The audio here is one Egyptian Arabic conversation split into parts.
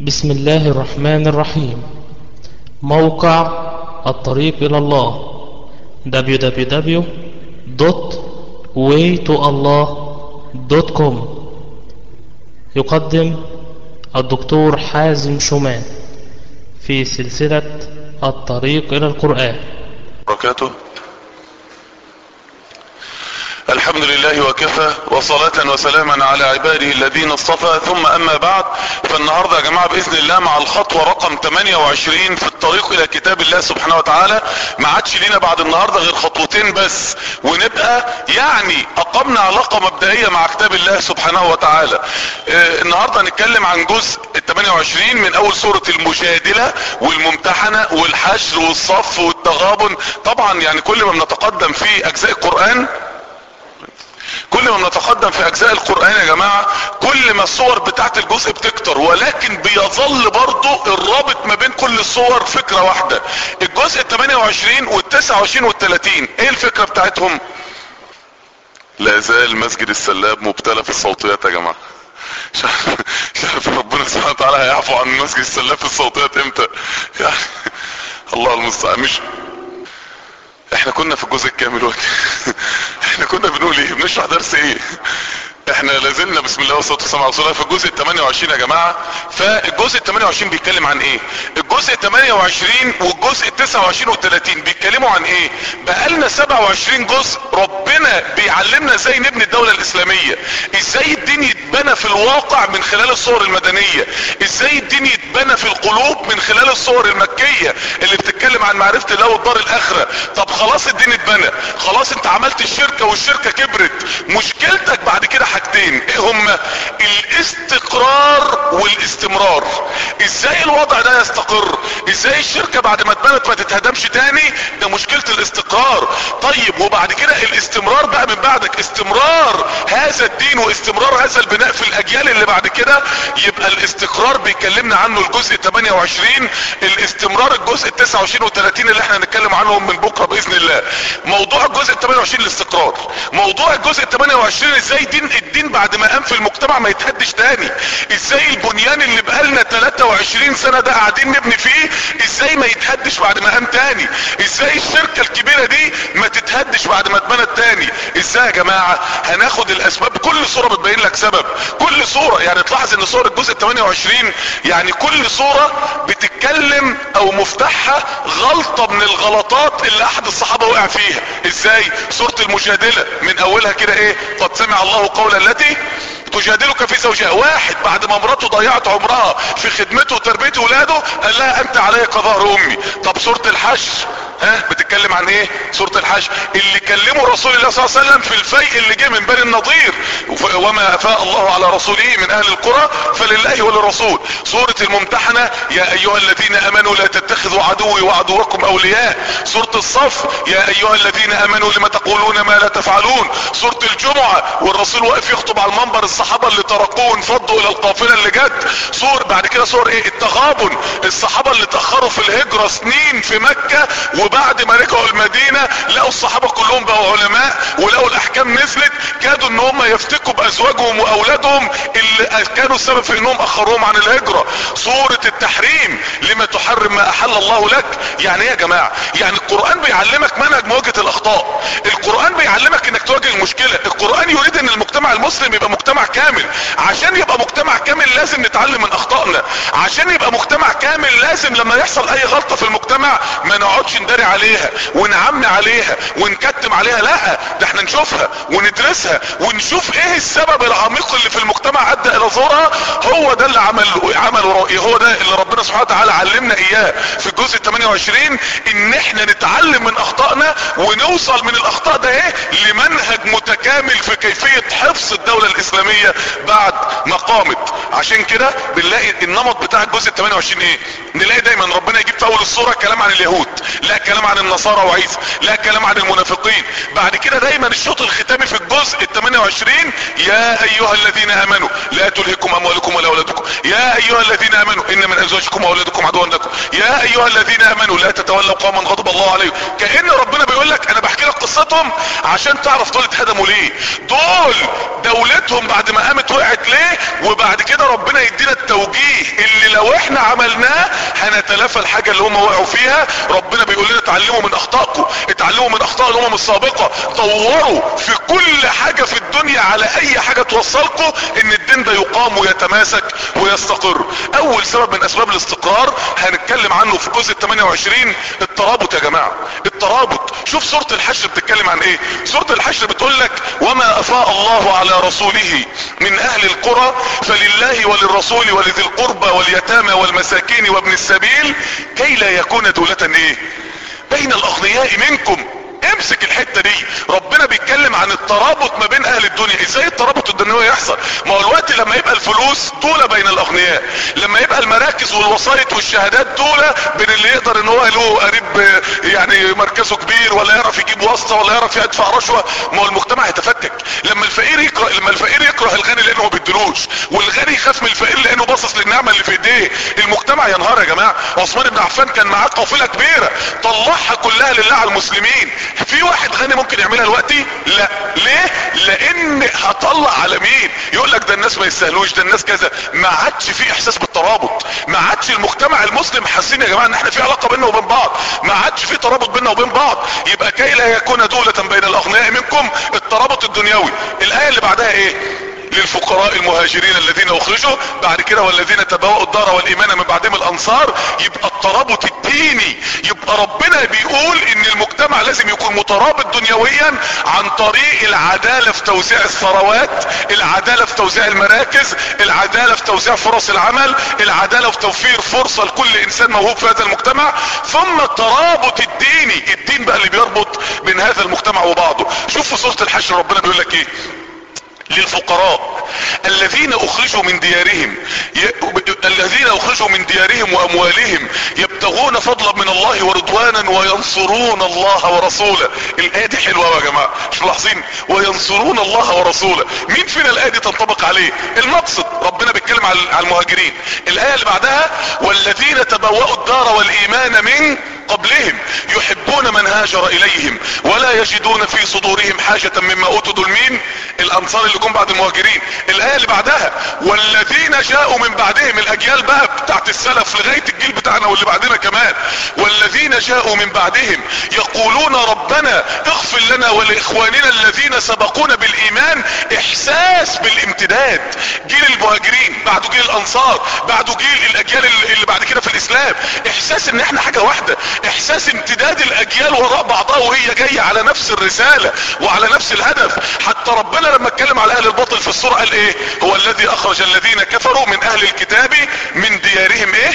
بسم الله الرحمن الرحيم موقع الطريق إلى الله www.waytoallah.com يقدم الدكتور حازم شومان في سلسلة الطريق إلى القرآن وبركاته الحمد لله وكفى وصلاة وسلاما على عباده الذين اصطفى ثم اما بعد فالنهاردة يا جماعة باذن الله مع الخطوة رقم 28 في الطريق الى كتاب الله سبحانه وتعالى ما عادش لينا بعد النهاردة غير خطوتين بس ونبقى يعني اقمنا علاقة مبدئية مع كتاب الله سبحانه وتعالى اه النهاردة هنتكلم عن جزء ال 28 من اول سورة المجادلة والممتحنة والحشر والصف والتغابن طبعا يعني كل ما بنتقدم في اجزاء القرآن كل ما بنتقدم في اجزاء القرآن يا جماعة كل ما الصور بتاعت الجزء بتكتر ولكن بيظل برضو الرابط ما بين كل الصور فكرة واحدة الجزء ال 28 وال 29 وال 30 ايه الفكرة بتاعتهم لا زال مسجد السلاب مبتلى في الصوتيات يا جماعة مش عارف مش عارف ربنا سبحانه وتعالى هيعفو عن مسجد السلاب في الصوتيات امتى يعني الله المستعان مش احنا كنا في الجزء الكامل وقت احنا كنا بنقول ايه بنشرح درس ايه احنا لازلنا بسم الله والصلاه والسلام على رسول الله في الجزء ال 28 يا جماعه فالجزء ال 28 بيتكلم عن ايه الجزء ال 28 والجزء ال 29 وال 30 بيتكلموا عن ايه بقالنا 27 جزء ربنا بيعلمنا ازاي نبني الدوله الاسلاميه ازاي الدين يتبنى في الواقع من خلال الصور المدنيه ازاي الدين يتبنى في القلوب من خلال الصور المكيه اللي بتتكلم عن معرفه الله والدار الاخره طب خلاص الدين اتبنى خلاص انت عملت الشركه والشركه كبرت مشكلتك بعد كده حاجتين ايه هما الاستقرار والاستمرار ازاي الوضع ده يستقر ازاي الشركة بعد ما اتبنت ما تتهدمش تاني ده مشكلة الاستقرار طيب وبعد كده الاستمرار بقى من بعدك استمرار هذا الدين واستمرار هذا البناء في الاجيال اللي بعد كده يبقى الاستقرار بيكلمنا عنه الجزء 28 الاستمرار الجزء 29 و30 اللي احنا هنتكلم عنهم من بكرة باذن الله موضوع الجزء 28 الاستقرار موضوع الجزء 28 ازاي دين الدين بعد ما قام في المجتمع ما يتهدش تاني ازاي البنيان اللي بقالنا 23 سنة ده قاعدين نبني فيه ازاي ما يتهدش بعد ما قام تاني ازاي الشركة الكبيرة دي ما تتهدش بعد ما اتبنت تاني ازاي يا جماعة هناخد الاسباب كل صورة بتبين لك سبب كل صورة يعني تلاحظ ان صورة الجزء 28 يعني كل صورة بتتكلم او مفتاحها غلطة من الغلطات اللي احد الصحابة وقع فيها ازاي صورة المجادلة من اولها كده ايه قد سمع الله قول التي تجادلك في زوجها واحد بعد ما مراته ضيعت عمرها في خدمته وتربية ولاده قال لها انت علي كظهر امي طب سورة الحشر ها بتتكلم عن ايه سورة الحشر اللي كلمه رسول الله صلى الله عليه وسلم في الفيء اللي جه من بني النضير وما افاء الله على رسوله من اهل القرى فلله وللرسول سورة الممتحنة يا ايها الذين امنوا لا تتخذوا عدوي وعدوكم اولياء سورة الصف يا ايها الذين امنوا لما تقولون ما لا تفعلون سورة الجمعة والرسول واقف يخطب على المنبر الصحابة اللي تركوه وانفضوا الى القافلة اللي جت سور بعد كده سور ايه التغابن الصحابة اللي تأخروا في الهجرة سنين في مكة وبعد ما رجعوا المدينة لقوا الصحابة كلهم بقوا علماء ولقوا الاحكام نزلت كادوا ان هم يفتكوا بازواجهم واولادهم اللي كانوا السبب في انهم اخروهم عن الهجرة سورة التحريم لما تحرم ما احل الله لك يعني ايه يا جماعة يعني القرآن بيعلمك منهج مواجهة الاخطاء القرآن بيعلمك انك تواجه المشكلة القرآن يريد ان المجتمع المسلم يبقى مجتمع كامل عشان يبقى مجتمع كامل لازم نتعلم من اخطائنا عشان يبقى مجتمع كامل لازم لما يحصل اي غلطة في المجتمع ما نقعدش نداري عليها ونعمي عليها ونكتم عليها لا ده احنا نشوفها وندرسها ونشوف ايه السبب العميق اللي في المجتمع ادى الى ظهورها هو ده اللي عمل عمله رأي هو ده اللي ربنا سبحانه وتعالى علمنا اياه في الجزء 28 ان احنا نتعلم من اخطائنا ونوصل من الاخطاء ده ايه لمنهج متكامل في كيفية حفظ الدولة الاسلامية بعد ما قامت عشان كده بنلاقي النمط بتاع الجزء 28 ايه نلاقي دايما ربنا يجيب في اول الصورة كلام عن اليهود لا كلام عن النصارى وعيسى لا كلام عن المنافقين بعد كده دايما الشوط الختامي في الجزء ال 28 يا ايها الذين امنوا لا تلهكم اموالكم ولا اولادكم يا ايها الذين امنوا ان من ازواجكم واولادكم عدوا لكم يا ايها الذين امنوا لا تتولوا قوما غضب الله عليهم كأن ربنا بيقول لك انا بحكي لك قصتهم عشان تعرف دول اتهدموا ليه دول دولتهم بعد ما قامت وقعت ليه وبعد كده ربنا يدينا التوجيه اللي لو احنا عملناه هنتلافى الحاجة اللي هم وقعوا فيها ربنا بيقول لنا اتعلموا من اخطائكم اتعلموا من اخطاء الامم السابقة طوروا في كل حاجة في الدنيا على اي حاجة توصلكم ان الدين ده يقام ويتماسك ويستقر اول سبب من اسباب الاستقرار هنتكلم عنه في جزء 28 الترابط يا جماعة الترابط شوف سورة الحشر بتتكلم عن ايه سورة الحشر بتقول لك وما افاء الله على رسوله من اهل القرى فلله وللرسول ولذي القربى واليتامى والمساكين وابن السبيل كي لا يكون دولة ايه بين الاغنياء منكم امسك الحتة دي ربنا بيتكلم عن الترابط ما بين اهل الدنيا ازاي الترابط الدنيوي يحصل ما هو الوقت لما يبقى الفلوس دولة بين الاغنياء لما يبقى المراكز والوسائط والشهادات دولة بين اللي يقدر ان هو له قريب يعني مركزه كبير ولا يعرف يجيب واسطة ولا يعرف يدفع رشوة ما هو المجتمع يتفكك لما الفقير يكره لما الفقير يكره الغني لانه ما بيدلوش والغني يخاف من الفقير لانه باصص للنعمة اللي في ايديه المجتمع ينهار يا جماعة عثمان بن عفان كان معاه قافلة كبيرة طلعها كلها لله على المسلمين في واحد غني ممكن يعملها دلوقتي لا ليه لان هطلع على مين يقول لك ده الناس ما يستاهلوش ده الناس كذا ما عادش في احساس بالترابط ما عادش المجتمع المسلم حاسين يا جماعه ان احنا في علاقه بيننا وبين بعض ما عادش في ترابط بيننا وبين بعض يبقى كي لا يكون دولة بين الاغنياء منكم الترابط الدنيوي الايه اللي بعدها ايه للفقراء المهاجرين الذين اخرجوا بعد كده والذين تبوأوا الدار والايمان من بعدهم الانصار يبقى الترابط الديني يبقى ربنا بيقول ان المجتمع لازم يكون مترابط دنيويا عن طريق العدالة في توزيع الثروات العدالة في توزيع المراكز العدالة في توزيع فرص العمل العدالة في توفير فرصة لكل انسان موهوب في هذا المجتمع ثم الترابط الديني الدين بقى اللي بيربط بين هذا المجتمع وبعضه شوف في سورة الحشر ربنا بيقول لك ايه للفقراء الذين اخرجوا من ديارهم ي... الذين اخرجوا من ديارهم واموالهم يبتغون فضلا من الله ورضوانا وينصرون الله ورسوله الايه دي حلوه يا جماعه مش ملاحظين وينصرون الله ورسوله مين فينا الايه دي تنطبق عليه المقصد ربنا بيتكلم على المهاجرين الايه اللي بعدها والذين تبوأوا الدار والايمان من قبلهم يحبون من هاجر اليهم ولا يجدون في صدورهم حاجة مما اوتوا دول مين الانصار اللي جم بعد المهاجرين الايه اللي بعدها والذين جاءوا من بعدهم الاجيال بقى بتاعت السلف لغاية الجيل بتاعنا واللي بعدنا كمان والذين جاءوا من بعدهم يقولون ربنا اغفر لنا ولاخواننا الذين سبقونا بالايمان احساس بالامتداد جيل المهاجرين بعده جيل الانصار بعده جيل الاجيال اللي بعد كده في الاسلام احساس ان احنا حاجة واحدة احساس امتداد الاجيال وراء بعضها وهي جاية على نفس الرسالة وعلى نفس الهدف حتى ربنا لما اتكلم على اهل الباطل في السورة قال ايه هو الذي اخرج الذين كفروا من اهل الكتاب من ديارهم ايه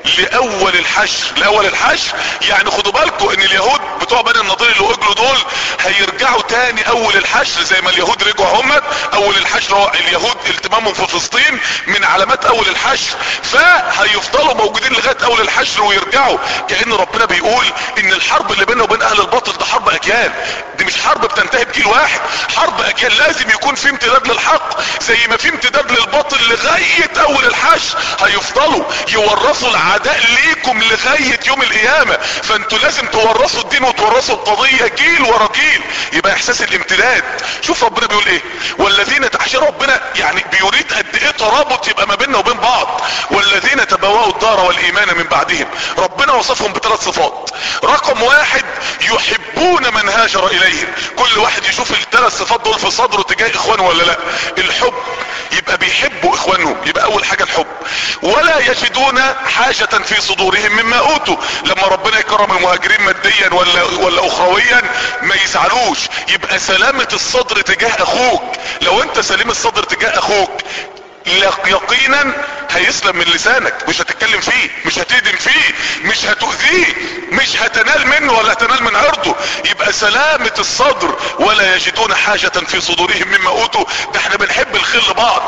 لاول الحشر لاول الحشر يعني خدوا بالكم ان اليهود بتوع بني النضير اللي اجلوا دول هيرجعوا تاني اول الحشر زي ما اليهود رجعوا هم اول الحشر هو اليهود التمامهم في فلسطين من علامات اول الحشر فهيفضلوا موجودين لغاية اول الحشر ويرجعوا كأن ربنا بيقول ان الحرب اللي بيننا وبين اهل الباطل ده حرب اجيال دي مش حرب بتنتهي بجيل واحد حرب اجيال لازم يكون في امتداد للحق زي ما في امتداد للباطل لغاية اول الحشر هيفضلوا يورثوا العداء ليكم لغاية يوم القيامة فانتوا لازم تورثوا الدين وتورثوا القضية جيل ورا جيل يبقى احساس الامتداد شوف ربنا بيقول ايه والذين تحشي ربنا يعني بيريد قد ايه ترابط يبقى ما بيننا وبين بعض والذين تبوأوا الدار والايمان من بعدهم ربنا وصفهم بثلاث صفات رقم واحد يحبون من هاجر اليهم كل واحد يشوف الثلاث صفات دول في صدره تجاه اخوانه ولا لا الحب يبقى بيحبوا اخوانهم يبقى اول حاجة الحب ولا يجدون حاجة في صدورهم مما اوتوا لما ربنا يكرم المهاجرين ماديا ولا, ولا اخرويا ما يزعلوش يبقى سلامة الصدر تجاه اخوك لو انت سليم الصدر تجاه اخوك يقينا هيسلم من لسانك مش هتتكلم فيه مش هتهدم فيه مش هتؤذيه مش هتنال منه ولا هتنال من عرضه يبقى سلامة الصدر ولا يجدون حاجة في صدورهم مما اوتوا ده احنا بنحب الخير لبعض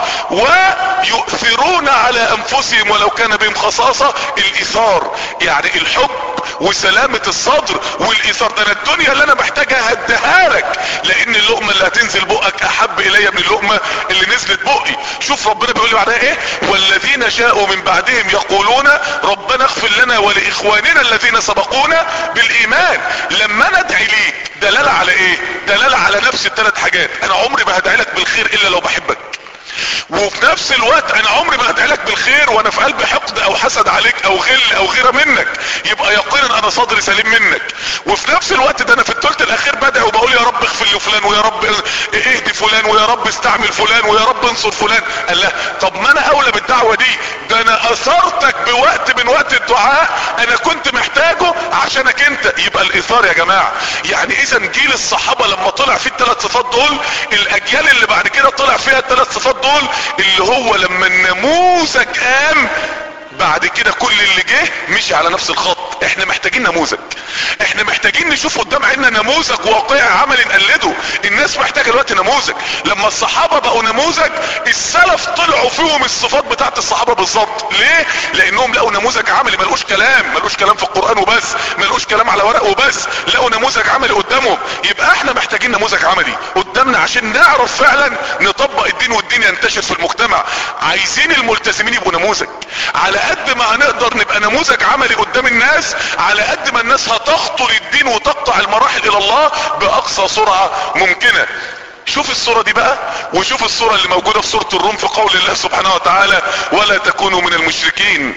ويؤثرون على انفسهم ولو كان بهم خصاصة الايثار يعني الحب وسلامة الصدر والايثار ده انا الدنيا اللي انا محتاجها هديها لك لان اللقمة اللي هتنزل بقك احب الي من اللقمة اللي نزلت بقي شوف ربنا بيقول لي بعدها ايه والذين جاءوا من بعدهم يقولون ربنا اغفر لنا ولاخواننا الذين سبقونا بالايمان لما انا ادعي ليك دلالة على ايه دلالة على نفس الثلاث حاجات انا عمري ما هدعي لك بالخير الا لو بحبك وفي نفس الوقت انا عمري ما هدعي لك بالخير وانا في قلبي حقد او حسد عليك او غل او غيره منك يبقى يقينا انا صدري سليم منك وفي نفس الوقت ده انا في الثلث الاخير بدعي وبقول يا رب اغفر لي فلان ويا رب اهدي فلان ويا رب استعمل فلان ويا رب انصر فلان قال لا طب ما انا اولى بالدعوة دي ده انا اثرتك بوقت من وقت الدعاء انا كنت محتاجه عشانك انت يبقى الايثار يا جماعة يعني اذا جيل الصحابة لما طلع فيه الثلاث صفات دول الاجيال اللي بعد كده طلع فيها الثلاث صفات دول اللي هو لما النموذج قام بعد كده كل اللي جه مشي على نفس الخط احنا محتاجين نموذج احنا محتاجين نشوف قدام عيننا نموذج واقعي عملي نقلده الناس محتاجه دلوقتي نموذج لما الصحابه بقوا نموذج السلف طلعوا فيهم الصفات بتاعت الصحابه بالظبط ليه لانهم لقوا نموذج عملي ملقوش كلام ملقوش كلام في القران وبس ملقوش كلام على ورق وبس لقوا نموذج عملي قدامهم يبقى احنا محتاجين نموذج عملي قدامنا عشان نعرف فعلا نطبق الدين والدين ينتشر في المجتمع عايزين الملتزمين يبقوا نموذج على قد ما هنقدر نبقى نموذج عملي قدام الناس على قد ما الناس هتخطر الدين وتقطع المراحل الى الله باقصى سرعة ممكنة شوف الصورة دي بقى وشوف الصورة اللي موجودة في سورة الروم في قول الله سبحانه وتعالى ولا تكونوا من المشركين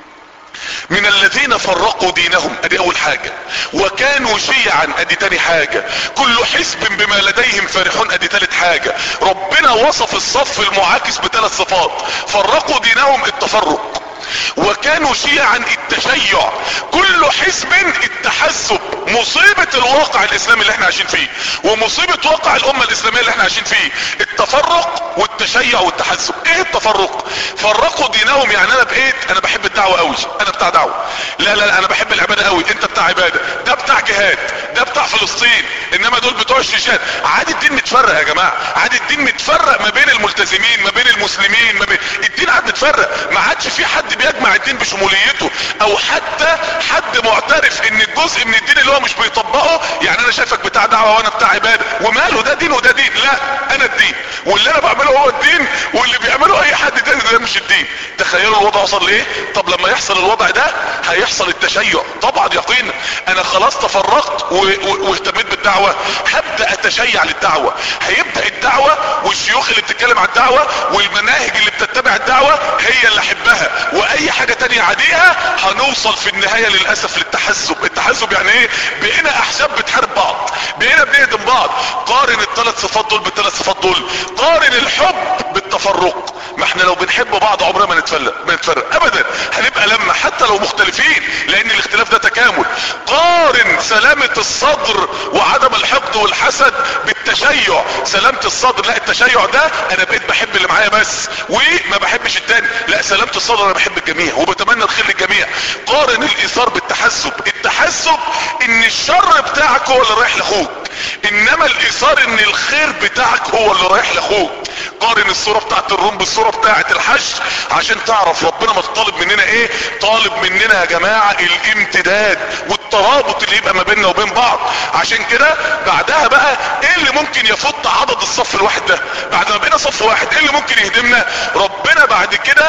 من الذين فرقوا دينهم ادي اول حاجة وكانوا شيعا ادي تاني حاجة كل حزب بما لديهم فرحون ادي تالت حاجة ربنا وصف الصف المعاكس بثلاث صفات فرقوا دينهم التفرق وكانوا شيعا التشيع كل حزب التحزب مصيبة الواقع الاسلامي اللي احنا عايشين فيه ومصيبة واقع الامة الاسلامية اللي احنا عايشين فيه التفرق والتشيع والتحزب ايه التفرق فرقوا دينهم يعني انا بقيت انا بحب الدعوة قوي انا بتاع دعوة لا لا لا انا بحب العبادة قوي انت بتاع عبادة ده بتاع جهاد ده بتاع فلسطين انما دول بتوع الشيشان عادي الدين متفرق يا جماعة عادي الدين متفرق ما بين الملتزمين ما بين المسلمين ما بين الدين عاد متفرق ما عادش في حد بيجمع الدين بشموليته او حتى حد معترف ان الجزء من الدين اللي هو مش بيطبقه يعني انا شايفك بتاع دعوة وانا بتاع عبادة وماله ده دين وده دين لا انا الدين واللي انا بعمله هو الدين واللي بيعمله اي حد تاني ده مش الدين تخيلوا الوضع وصل لايه طب لما يحصل الوضع ده هيحصل التشيع طبعا يقينا انا خلاص تفرقت واهتميت بالدعوة هبدأ اتشيع للدعوة هيبدأ الدعوة والشيوخ اللي بتتكلم عن الدعوة والمناهج اللي بتتبع الدعوة هي اللي احبها واي حاجة تانية عاديها هنوصل في النهاية للأسف للتحزب التحزب يعني ايه بقينا احزاب بتحارب بعض بقينا بنهدم بعض قارن الثلاث صفات دول بالثلاث صفات دول قارن الحب بالتفرق ما احنا لو بنحب بعض عمرنا ما نتفرق ما نتفرق ابدا هنبقى لما حتى لو مختلفين لان الاختلاف ده تكامل قارن سلامة الصدر وعدم الحقد والحسد بالتشيع سلامة الصدر لا التشيع ده انا بقيت بحب اللي معايا بس وما بحبش التاني لا سلامة الصدر انا بحب الجميع وبتمنى الخير للجميع قارن الايثار بالتحسب التحسب ان الشر بتاعك هو اللي رايح لاخوك انما الايثار ان الخير بتاعك هو اللي رايح لاخوك قارن الصورة بتاعت الروم بالصورة بتاعت الحشر عشان تعرف ربنا ما طالب مننا ايه طالب مننا يا جماعة الامتداد والترابط اللي يبقى ما بيننا وبين بعض عشان كده بعدها بقى ايه اللي ممكن يفض عدد الصف الواحد ده بعد ما بقينا صف واحد ايه اللي ممكن يهدمنا ربنا بعد كده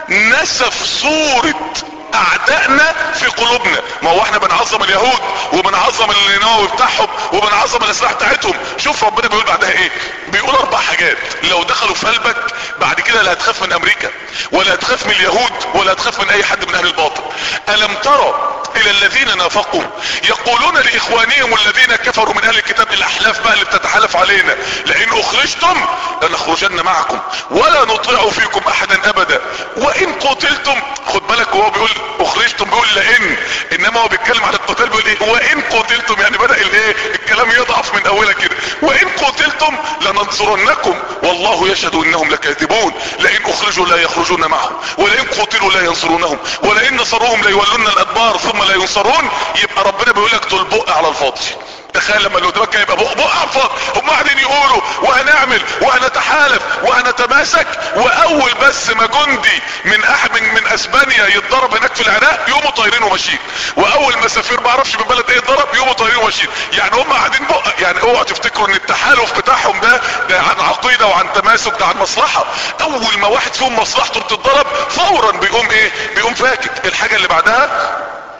نسف صورة اعدائنا في قلوبنا ما هو احنا بنعظم اليهود وبنعظم النووي بتاعهم وبنعظم الاسلحه بتاعتهم شوف ربنا بيقول بعدها ايه بيقول اربع حاجات لو دخلوا في قلبك بعد كده لا هتخاف من امريكا ولا هتخاف من اليهود ولا هتخاف من اي حد من اهل الباطل الم ترى الى الذين نافقوا يقولون لاخوانهم الذين كفروا من اهل الكتاب الاحلاف بقى اللي بتتحالف علينا لئن اخرجتم لنخرجن معكم ولا نطيع فيكم احدا ابدا وان قتلتم خد بالك وهو بيقول اخرجتم بيقول لئن انما هو بيتكلم عن القتال بيقول ايه وان قتلتم يعني بدأ الايه الكلام الكلام يضعف من اولها كده وان قتلتم لننصرنكم والله يشهد انهم لكاذبون لئن اخرجوا لا يخرجون معهم ولئن قتلوا لا ينصرونهم ولئن نصروهم ليولون الادبار ثم لا ينصرون يبقى ربنا بيقول لك دول بق على الفاضي تخيل لما اللي قدامك يبقى بق بق على الفاضي هم قاعدين يقولوا وهنعمل وهنتحالف وهنتماسك واول بس ما جندي من احد من, من اسبانيا يتضرب هناك في العراق يقوموا طايرين وماشيين واول ما سفير ما اعرفش من بلد ايه يتضرب يقوموا طايرين وماشيين يعني هم قاعدين بق يعني اوعوا تفتكروا ان التحالف بتاعهم ده ده عن عقيده وعن تماسك ده عن مصلحه اول ما واحد فيهم مصلحته بتتضرب فورا بيقوم ايه بيقوم فاكت الحاجه اللي بعدها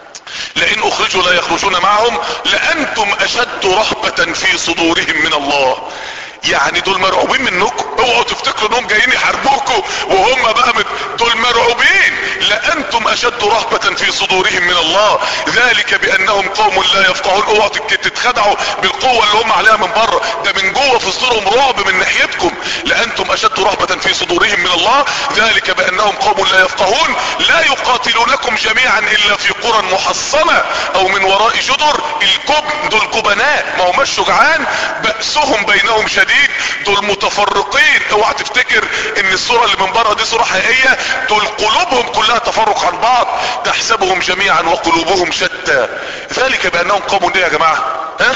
لئن اخرجوا لا يخرجون معهم لانتم اشد رهبة في صدورهم من الله يعني دول مرعوبين منكم اوعوا تفتكروا انهم جايين يحاربوكم وهم بقى مت... دول مرعوبين لانتم اشد رهبة في صدورهم من الله ذلك بانهم قوم لا يفقهون اوعوا تتخدعوا بالقوة اللي هم عليها من بره ده من جوه في صدورهم رعب من ناحيتكم لانتم اشد رهبة في صدورهم من الله ذلك بانهم قوم لا يفقهون لا يقاتلونكم جميعا الا في قرى محصنة او من وراء جدر الجبن دول جبناء ما هماش شجعان بأسهم بينهم شديد دول متفرقين اوعى تفتكر ان الصورة اللي من بره دي صورة حقيقية دول قلوبهم كلها تفرق عن بعض تحسبهم جميعا وقلوبهم شتى ذلك بانهم قوم ايه يا جماعة ها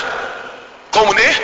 قوم ايه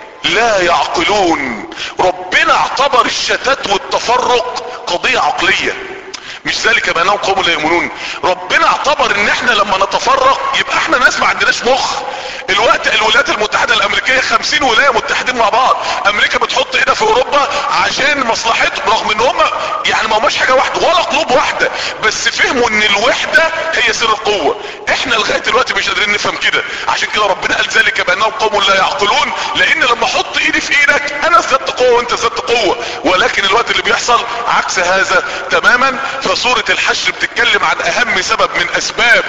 لا يعقلون ربنا اعتبر الشتات والتفرق قضية عقلية مش ذلك بانهم قوم لا يؤمنون ربنا اعتبر ان احنا لما نتفرق يبقى احنا ناس ما عندناش مخ الوقت الولايات المتحدة الامريكية خمسين ولاية متحدين مع بعض امريكا بتحط ايدها في اوروبا عشان مصلحتهم رغم ان هم يعني ما هماش حاجة واحدة ولا قلوب واحدة بس فهموا ان الوحدة هي سر القوة احنا لغاية دلوقتي مش قادرين نفهم كده عشان كده ربنا قال ذلك بانهم قوم لا يعقلون لان لما احط ايدي في ايدك انا ازددت قوة وانت ازددت قوة ولكن الوقت اللي بيحصل عكس هذا تماما فسورة الحشر بتتكلم عن اهم سبب من اسباب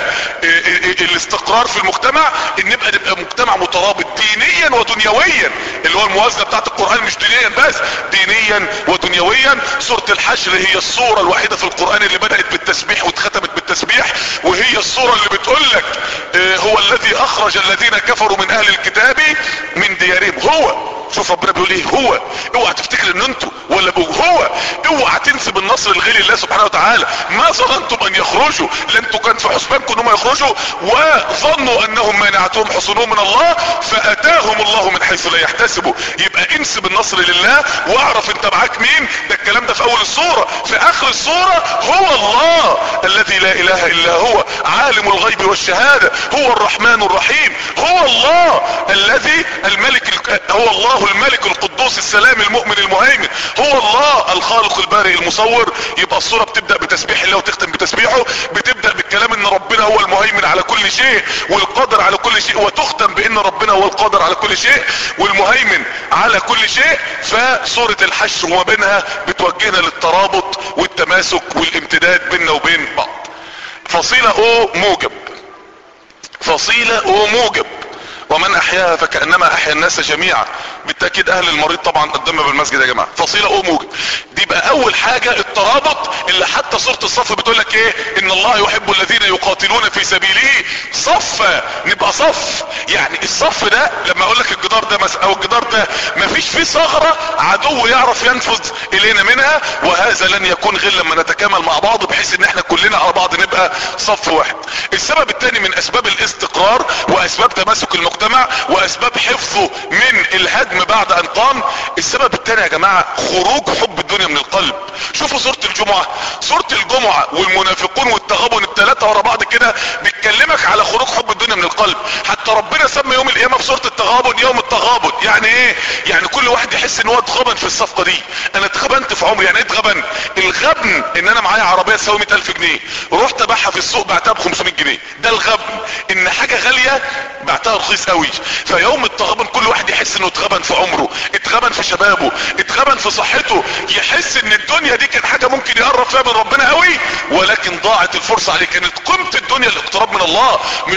الاستقرار في المجتمع ان نبقى نبقى مجتمع مترابط دينيا ودنيويا اللي هو الموازنة بتاعت القرآن مش دينيا بس دينيا ودنيويا سورة الحشر هي الصورة الوحيدة في القرآن اللي بدأت بالتسبيح واتختمت بالتسبيح وهي الصورة اللي بتقول لك هو الذي اخرج الذين كفروا من اهل الكتاب من ديارهم هو شوف ربنا بيقول ايه هو اوعى تفتكر ان انتوا ولا هو اوعى تنسب النصر لغير الله سبحانه وتعالى ما ظننتم ان يخرجوا لانتوا كان في حسبانكم انهم يخرجوا وظنوا انهم مانعتهم حصونهم من الله فاتاهم الله من حيث لا يحتسبوا يبقى انسب النصر لله واعرف انت معاك مين ده الكلام ده في اول الصورة في اخر الصورة هو الله الذي لا اله الا هو عالم الغيب والشهادة هو الرحمن الرحيم هو الله الذي الملك هو الله الملك القدوس السلام المؤمن المهيمن هو الله الخالق البارئ المصور يبقى الصورة بتبدأ بتسبيح الله وتختم بتسبيحه بتبدأ بالكلام ان ربنا هو المهيمن على كل شيء والقادر على كل شيء وتختم بان ربنا هو القادر على كل شيء والمهيمن على كل شيء فصورة الحشر وما بينها بتوجهنا للترابط والتماسك والامتداد بيننا وبين بعض فصيلة او موجب فصيلة او موجب ومن احياها فكأنما احيا الناس جميعا بالتأكيد اهل المريض طبعا قدامنا بالمسجد يا جماعة فصيلة او موجب دي بقى اول حاجة الترابط اللي حتى سورة الصف بتقول لك ايه ان الله يحب الذين يقاتلون في سبيله صفا نبقى صف يعني الصف ده لما اقول لك الجدار ده مثلا او الجدار ده مفيش فيه ثغرة عدو يعرف ينفذ الينا منها وهذا لن يكون غير لما نتكامل مع بعض بحيث ان احنا كلنا على بعض نبقى صف واحد السبب الثاني من اسباب الاستقرار واسباب تماسك المجتمع واسباب حفظه من الهدم بعد ان قام السبب الثاني يا جماعة خروج حب الدنيا من القلب شوفوا سورة الجمعة سورة الجمعة والمنافقون والتغابن الثلاثة ورا بعض كده بتكلمك على خروج حب الدنيا من القلب حتى ربنا سمى يوم القيامة في سورة التغابن يوم التغابن يعني ايه يعني كل واحد يحس ان هو اتغبن في الصفقة دي انا اتغبنت في عمري يعني ايه اتغبن الغبن ان انا معايا عربية تساوي 100000 جنيه رحت ابيعها في السوق بعتها ب 500 جنيه ده الغبن ان حاجة غالية بعتها رخيص قوي فيوم التغبن كل واحد يحس انه اتغبن في عمره اتغبن في شبابه اتغبن في صحته يحس ان الدنيا دي كان حاجة ممكن يقرب فيها من ربنا قوي ولكن ضاعت الفرصة عليه كانت قيمة الدنيا الاقتراب من الله مش قيمة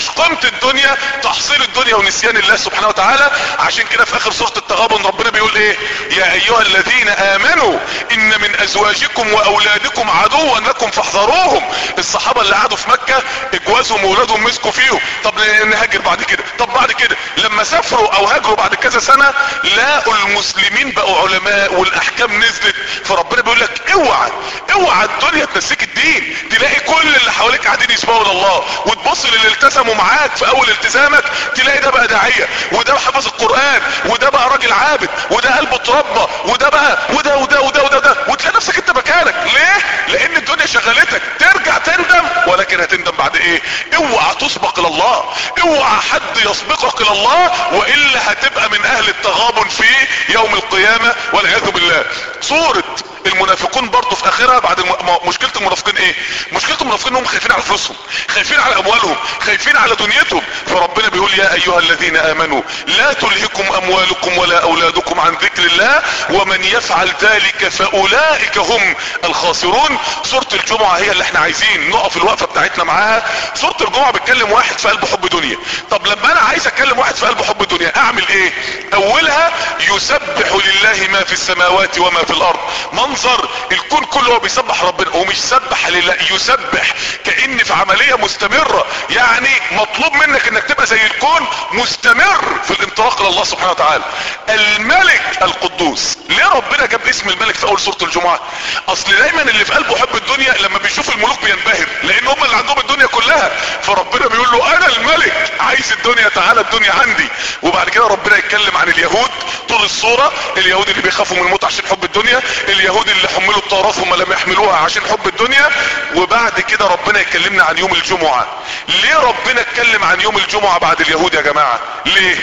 قضيت الدنيا تحصيل الدنيا ونسيان الله سبحانه وتعالى عشان كده في اخر سورة التغابن ربنا بيقول ايه يا ايها الذين امنوا ان من ازواجكم واولادكم عدوا لكم فاحذروهم الصحابة اللي قعدوا في مكة اجوازهم واولادهم مسكوا فيهم طب نهاجر بعد كده طب بعد كده لما سافروا او هاجروا بعد كذا سنة لاقوا المسلمين بقوا علماء والاحكام نزلت فربنا بيقول لك اوعى اوعى الدنيا تنسيك الدين تلاقي كل اللي حواليك قاعدين يسمعوا لله وتبص للي التزموا معاك في اول التزامك تلاقي ده بقى داعية وده حافظ القرآن وده بقى راجل عابد وده قلبه اتربى وده بقى وده وده وده وده, وده. وتلاقي نفسك انت مكانك ليه لان الدنيا شغلتك ترجع تندم ولكن هتندم بعد ايه اوعى تسبق الى الله اوعى حد يسبقك الى الله والا هتبقى من اهل التغابن في يوم القيامة والعياذ بالله صورة المنافقون برضه في اخرها بعد الم... مشكلة المنافقين ايه مشكلة المنافقين انهم خايفين على فلوسهم خايفين على اموالهم خايفين على دنيتهم فربنا بيقول يا ايها الذين امنوا لا تلهكم اموالكم ولا اولادكم عن ذكر الله ومن يفعل ذلك فاولئك هم الخاسرون سورة الجمعة هي اللي احنا عايزين نقف الوقفة بتاعتنا معاها سورة الجمعة بتكلم واحد في قلبه حب دنيا طب لما انا عايز اكلم واحد في قلبه حب دنيا اعمل ايه اولها يسبح لله ما في السماوات وما في الارض منظر الكون كله هو بيسبح ربنا ومش سبح لله يسبح كأن في عملية مستمرة يعني مطلوب منك انك تبقى زي الكون مستمر في الانطلاق لله سبحانه وتعالى الملك القدوس ليه ربنا جاب اسم الملك في اول سورة الجمعة اصل دايما اللي في قلبه حب الدنيا لما بيشوف الملوك بينبهر لان هم اللي عندهم الدنيا كلها فربنا بيقول له انا الملك عايز الدنيا تعالى الدنيا عندي وبعد كده ربنا يتكلم عن اليهود طول الصورة اليهود اللي بيخافوا من الموت عشان حب الدنيا اليهود اللي حملوا التوراة ثم لم يحملوها عشان حب الدنيا وبعد كده ربنا يكلمنا عن يوم الجمعة ليه ربنا اتكلم عن يوم الجمعة بعد اليهود يا جماعة ليه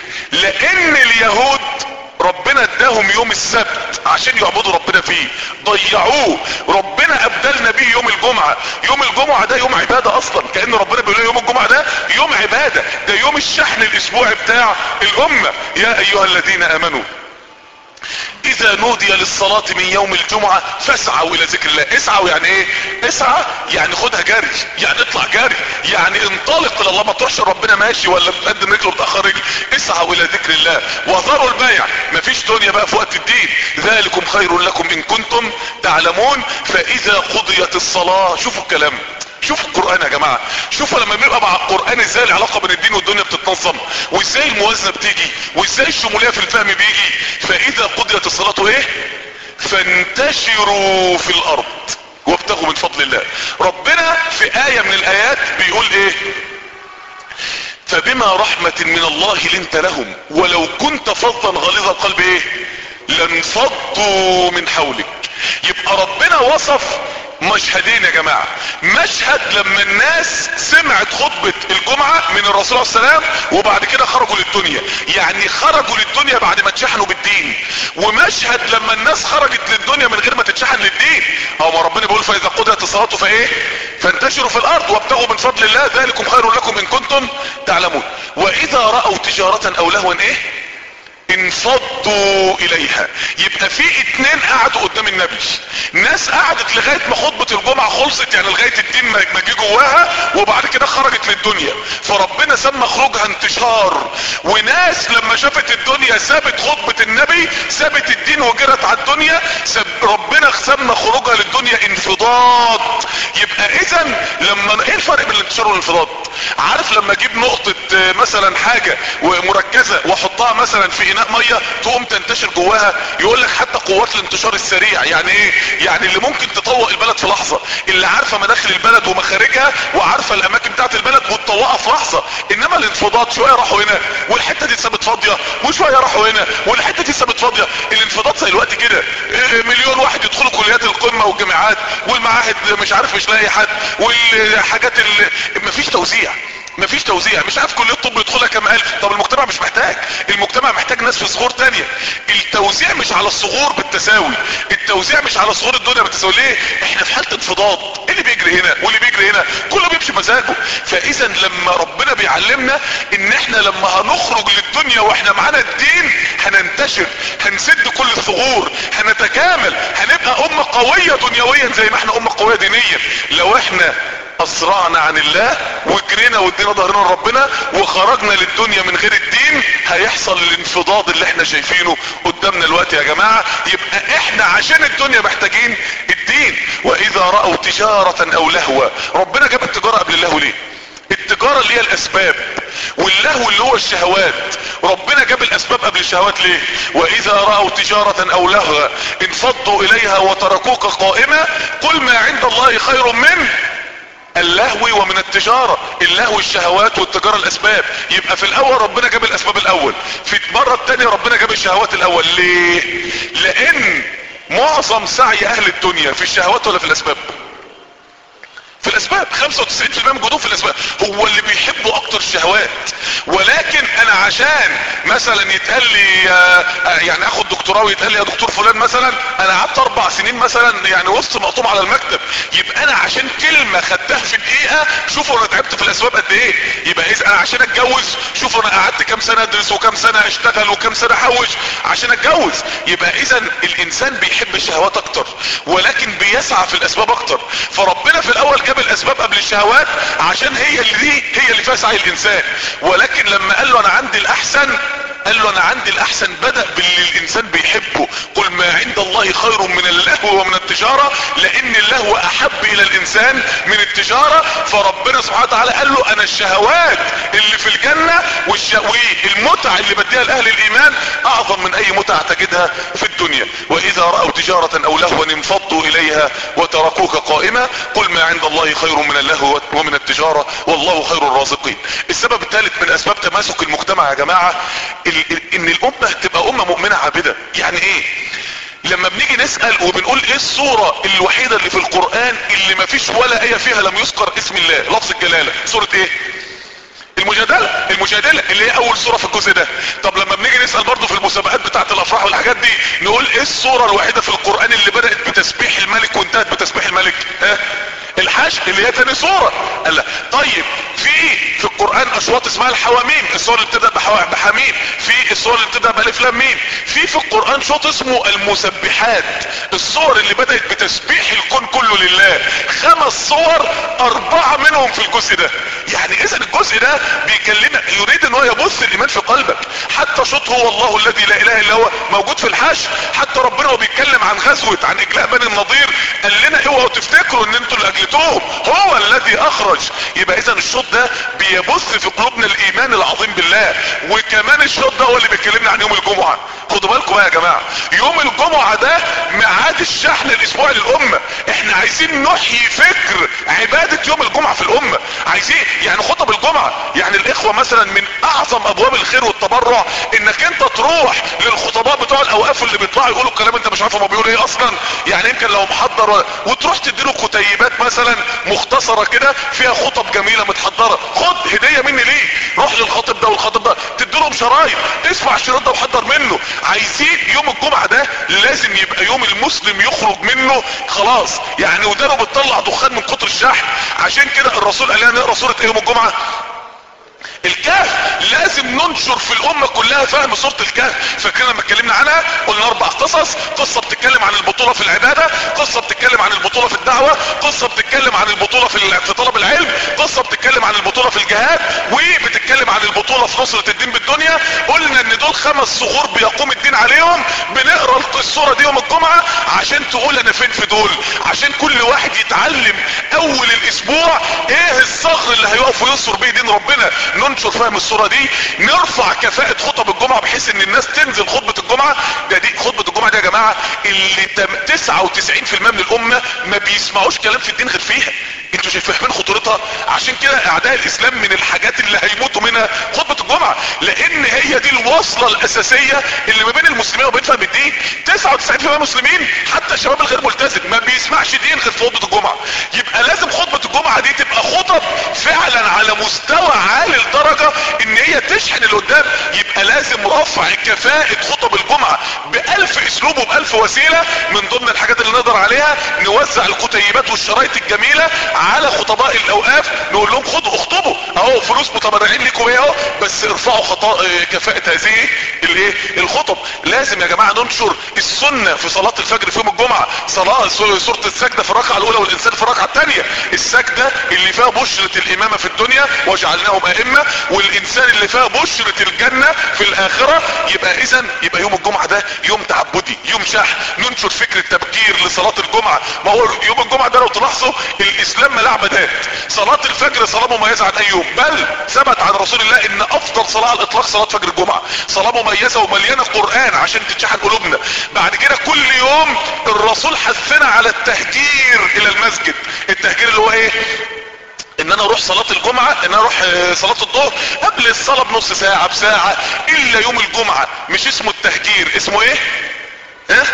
لان اليهود ربنا اداهم يوم السبت عشان يعبدوا ربنا فيه ضيعوه ربنا ابدلنا بيه يوم الجمعة يوم الجمعة ده يوم عبادة اصلا كأن ربنا بيقول يوم الجمعة ده يوم عبادة ده يوم الشحن الاسبوعي بتاع الامة يا ايها الذين امنوا اذا نودي للصلاة من يوم الجمعة فاسعوا الى ذكر الله اسعوا يعني ايه اسعى يعني خدها جري يعني اطلع جري يعني انطلق الى الله ما تروحش ربنا ماشي ولا بتقدم رجل وتأخر رجل اسعوا الى ذكر الله وذروا البيع مفيش دنيا بقى في وقت الدين ذلكم خير لكم ان كنتم تعلمون فاذا قضيت الصلاة شوفوا الكلام شوفوا القرآن يا جماعة شوفوا لما بنبقى مع القرآن ازاي العلاقة بين الدين والدنيا بتتنظم وازاي الموازنة بتيجي وازاي الشمولية في الفهم بيجي فاذا قضيت الصلاة ايه فانتشروا في الارض وابتغوا من فضل الله ربنا في آية من الايات بيقول ايه فبما رحمة من الله لنت لهم ولو كنت فظا غليظ القلب ايه لانفضوا من حولك يبقى ربنا وصف مشهدين يا جماعة مشهد لما الناس سمعت خطبة الجمعة من الرسول عليه السلام وبعد كده خرجوا للدنيا يعني خرجوا للدنيا بعد ما اتشحنوا بالدين ومشهد لما الناس خرجت للدنيا من غير ما تتشحن للدين او ما ربنا بيقول فاذا قضيت الصلاة فايه فانتشروا في الارض وابتغوا من فضل الله ذلكم خير لكم ان كنتم تعلمون واذا رأوا تجارة او لهوا ايه انفضوا اليها يبقى في اتنين قعدوا قدام النبي ناس قعدت لغاية ما خطبة الجمعة خلصت يعني لغاية الدين ما جه جواها وبعد كده خرجت للدنيا فربنا سمى خروجها انتشار وناس لما شافت الدنيا سابت خطبة النبي سابت الدين وجرت على الدنيا ساب ربنا سمى خروجها للدنيا انفضاض يبقى اذا لما ايه الفرق بين الانتشار والانفضاض عارف لما اجيب نقطة مثلا حاجة ومركزة واحطها مثلا في اناء مية تقوم تنتشر جواها يقول لك حتى قوات الانتشار السريع يعني ايه يعني اللي ممكن تطوق البلد في لحظة اللي عارفة مداخل البلد ومخارجها وعارفة الاماكن بتاعت البلد وتطوقها في لحظة انما الانفضاض شوية راحوا هنا والحتة دي ثابت فاضية وشوية راحوا هنا والحتة دي ثابت فاضية الانفضاض زي الوقت كده مليون واحد يدخلوا كليات القمة والجامعات والمعاهد مش عارف مش لاقي حد والحاجات اللي مفيش توزيع مفيش توزيع مش عارف كلية الطب يدخلها كام الف طب المجتمع مش محتاج المجتمع محتاج ناس في صغور تانية التوزيع مش على الصغور بالتساوي التوزيع مش على صغور الدنيا بالتساوي ليه احنا في حالة انفضاض اللي بيجري هنا واللي بيجري هنا كله بيمشي مزاجه فاذا لما ربنا بيعلمنا ان احنا لما هنخرج للدنيا واحنا معانا الدين هننتشر هنسد كل الثغور هنتكامل هنبقى امة قوية دنيويا زي ما احنا امة قوية دينيا لو احنا اسرعنا عن الله وجرينا وادينا ظهرنا لربنا وخرجنا للدنيا من غير الدين هيحصل الانفضاض اللي احنا شايفينه قدامنا الوقت يا جماعة يبقى احنا عشان الدنيا محتاجين الدين واذا رأوا تجارة او لهوة ربنا جاب التجارة قبل اللهو ليه التجارة اللي هي الاسباب واللهو اللي هو الشهوات ربنا جاب الاسباب قبل الشهوات ليه واذا رأوا تجارة او لهوة انفضوا اليها وتركوك قائمة قل ما عند الله خير من اللهو ومن التجارة اللهو الشهوات والتجارة الاسباب يبقى في الاول ربنا جاب الاسباب الاول في المرة التانية ربنا جاب الشهوات الاول ليه لان معظم سعي اهل الدنيا في الشهوات ولا في الاسباب في الاسباب 95% من جهودهم في الاسباب هو اللي بيحبوا اكتر الشهوات ولكن انا عشان مثلا يتقال لي آه يعني اخد دكتوراه ويتقال لي يا دكتور فلان مثلا انا قعدت اربع سنين مثلا يعني وسط مقطوم على المكتب يبقى انا عشان كلمة خدتها في دقيقة شوفوا انا تعبت في الاسباب قد ايه يبقى اذا انا عشان اتجوز شوفوا انا قعدت كام سنة ادرس وكام سنة اشتغل وكام سنة احوش عشان اتجوز يبقى اذا الانسان بيحب الشهوات اكتر ولكن بيسعى في الاسباب اكتر فربنا في الاول جاب الاسباب قبل الشهوات عشان هي اللي دي هي اللي فيها سعي الانسان ولكن لما قال له انا عندي الاحسن قال له انا عندي الاحسن بدأ باللي الانسان بيحبه قل ما عند الله خير من اللهو ومن التجارة لان اللهو احب الى الانسان من التجارة فربنا سبحانه وتعالى قال له انا الشهوات اللي في الجنة والمتع اللي بديها لاهل الايمان اعظم من اي متع تجدها في الدنيا واذا رأوا تجارة او لهوا انفضوا اليها وتركوك قائمة قل ما عند الله خير من اللهو ومن التجارة والله خير الرازقين السبب الثالث من اسباب تماسك المجتمع يا جماعة ان الامة تبقى امة مؤمنة عابدة يعني ايه لما بنيجي نسأل وبنقول ايه الصورة الوحيدة اللي في القرآن اللي ما فيش ولا ايه فيها لم يذكر اسم الله لفظ الجلالة صورة ايه المجادلة المجادلة اللي هي اول صورة في الجزء ده طب لما بنيجي نسأل برضو في المسابقات بتاعت الافراح والحاجات دي نقول ايه الصورة الوحيدة في القرآن اللي بدأت بتسبيح الملك وانتهت بتسبيح الملك ها الحشر اللي هي تاني صورة قال لا طيب في في القرآن اشواط اسمها الحواميم الصور اللي بتبدأ بحميم في الصور اللي بتبدأ بألف لام ميم في في القرآن شوط اسمه المسبحات الصور اللي بدأت بتسبيح الكون كله لله خمس صور اربعة منهم في الجزء ده يعني اذا الجزء ده بيكلمك يريد ان هو يبث الايمان في قلبك حتى شوط هو الله الذي لا اله الا هو موجود في الحشر حتى ربنا هو بيتكلم عن غزوة عن اجلاء بني النضير قال لنا اوعوا تفتكروا ان انتوا اللي اجلتوهم هو الذي اخرج يبقى اذا الشوط ده بيبث في قلوبنا الايمان العظيم بالله وكمان الشوط ده هو اللي بيكلمنا عن يوم الجمعة خدوا بالكم بقى يا جماعة يوم الجمعة ده ميعاد الشحن الاسبوعي للامة احنا عايزين نحيي فكر عبادة يوم الجمعة في الامة عايزين يعني خطب الجمعة يعني الاخوة مثلا من اعظم ابواب الخير والتبرع انك انت تروح للخطباء بتوع الاوقاف اللي بيطلعوا يقولوا الكلام انت مش عارف هما بيقولوا ايه اصلا يعني يمكن لو محضر وتروح تديله كتيبات مثلا مختصرة كده فيها خطب جميلة متحضرة خد هدية مني ليه روح للخاطب ده والخاطب ده تديلهم شرايط اسمع الشريط ده وحضر منه عايزين يوم الجمعة ده لازم يبقى يوم المسلم يخرج منه خلاص يعني ودانه بتطلع دخان من كتر الشحن عشان كده الرسول قال لنا نقرا سورة ايه يوم الجمعة الكهف لازم ننشر في الامة كلها فهم صورة الكهف فاكرين لما اتكلمنا عنها قلنا اربع قصص قصة بتتكلم عن البطولة في العبادة قصة بتتكلم عن البطولة في الدعوة قصة بتتكلم عن البطولة في في طلب العلم قصة بتتكلم عن البطولة في الجهاد وبتتكلم عن البطولة في نصرة الدين بالدنيا قلنا ان دول خمس صخور بيقوم الدين عليهم بنقرا الصورة دي يوم الجمعة عشان تقول انا فين في دول عشان كل واحد يتعلم اول الاسبوع ايه الصخر اللي هيقف وينصر بيه دين ربنا ننشر فهم الصورة دي نرفع كفاءة خطب الجمعة بحيث ان الناس تنزل خطبة الجمعة ده دي خطبة الجمعة دي يا جماعة اللي 99% من الامة ما بيسمعوش كلام في الدين غير فيها انتوا شايفين فاهمين خطورتها عشان كده اعداء الاسلام من الحاجات اللي هيموتوا منها خطبة الجمعة لان هي دي الوصلة الاساسية اللي ما بين المسلمين وبين فهم الدين 99% من المسلمين حتى الشباب الغير ملتزم ما بيسمعش دين غير في خطبة الجمعة يبقى لازم خطبة الجمعة دي تبقى خطب فعلا على مستوى عالي لدرجة ان هي تشحن اللي قدام يبقى لازم رفع كفاءة خطب الجمعة بألف اسلوب وبألف وسيلة من ضمن الحاجات اللي نقدر عليها نوزع الكتيبات والشرايط الجميلة على خطباء الاوقاف نقول لهم خدوا اخطبوا اهو فلوس متبرعين لكم ايه اهو بس ارفعوا خطا اه كفاءة هذه الايه الخطب لازم يا جماعة ننشر السنة في صلاة الفجر في يوم الجمعة صلاة سورة السجدة في الركعة الاولى والانسان في الركعة الثانية السجدة اللي فيها بشرة الامامة في الدنيا وجعلناهم ائمة والانسان اللي فيها بشرة الجنة في الاخرة يبقى اذا يبقى يوم الجمعة ده يوم تعبدي يوم شح ننشر فكرة تبكير لصلاة الجمعة ما هو يوم الجمعة ده لو تلاحظوا الاسلام ملاع بدات صلاة الفجر صلاة مميزة عن اي يوم بل ثبت عن رسول الله ان افضل صلاة على الاطلاق صلاة فجر الجمعة صلاة مميزة ومليانة قرآن عشان تتشحن قلوبنا بعد كده كل يوم الرسول حثنا على التهجير الى المسجد التهجير اللي هو ايه ان انا اروح صلاة الجمعة ان انا اروح صلاة الظهر قبل الصلاة بنص ساعة بساعة الا يوم الجمعة مش اسمه التهجير اسمه ايه ها